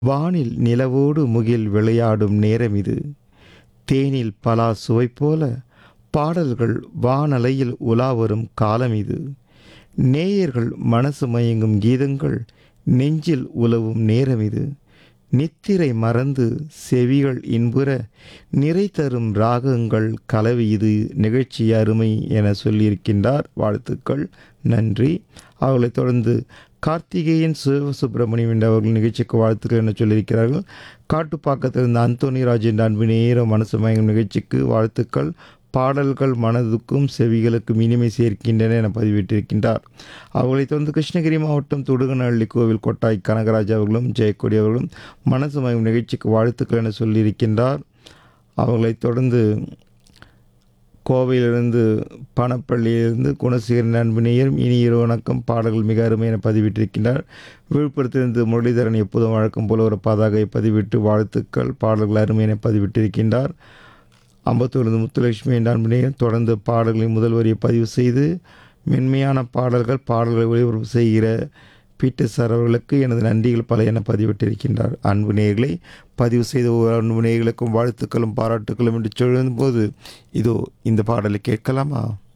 வானில் நிலவோடு முகில் விளையாடும் நேரம் இது தேனில் பலா சுவை போல பாடல்கள் வானலையில் உலா வரும் காலம் இது நேயர்கள் மனசு மயங்கும் கீதங்கள் நெஞ்சில் உலவும் நேரம் இது நித்திரை மறந்து செவிகள் இன்புற நிறை தரும் ராகங்கள் கலவி இது நிகழ்ச்சி அருமை என சொல்லியிருக்கின்றார் வாழ்த்துக்கள் நன்றி அவர்களைத் தொடர்ந்து கார்த்திகேயன் சிவசுப்பிரமணியம் என்ற அவர்கள் நிகழ்ச்சிக்கு வாழ்த்துக்கள் என சொல்லியிருக்கிறார்கள் காட்டுப்பாக்கத்தில் இருந்த அந்தோனி ராஜ் என்ற அன்பு நேரம் மனசு மயங்கும் நிகழ்ச்சிக்கு வாழ்த்துக்கள் பாடல்கள் மனதுக்கும் செவிகளுக்கும் இனிமை சேர்க்கின்றன என பதிவிட்டிருக்கின்றார் அவர்களைத் தொடர்ந்து கிருஷ்ணகிரி மாவட்டம் துடுகனஹள்ளி கோவில் கொட்டாய் கனகராஜ் அவர்களும் ஜெயக்கொடி அவர்களும் மனசு மயம் நிகழ்ச்சிக்கு வாழ்த்துக்கள் என சொல்லியிருக்கின்றார் அவர்களைத் தொடர்ந்து கோவையிலிருந்து பணப்பள்ளியிலிருந்து குணசேகரன் அன்பு நேயரும் இனி இரு வணக்கம் பாடல்கள் மிக அருமை என பதிவிட்டிருக்கின்றார் விழுப்புரத்திலிருந்து முரளிதரன் எப்போதும் வழக்கம் போல ஒரு பதாகை பதிவிட்டு வாழ்த்துக்கள் பாடல்கள் அருமை என பதிவிட்டிருக்கின்றார் அம்பத்தூரிலிருந்து முத்துலட்சுமி என்ற அன்பு நேயர் தொடர்ந்து பாடல்களின் முதல் வரியை பதிவு செய்து மென்மையான பாடல்கள் பாடல்களை ஒளிபரப்பு செய்கிற பீட்டர் சார் அவர்களுக்கு எனது நன்றிகள் பல என பதிவிட்டிருக்கின்றார் அன்பு நேயர்களை பதிவு செய்த ஒவ்வொரு அன்பு நேயர்களுக்கும் வாழ்த்துக்களும் பாராட்டுக்களும் என்று சொல்லும்போது இதோ இந்த பாடலை கேட்கலாமா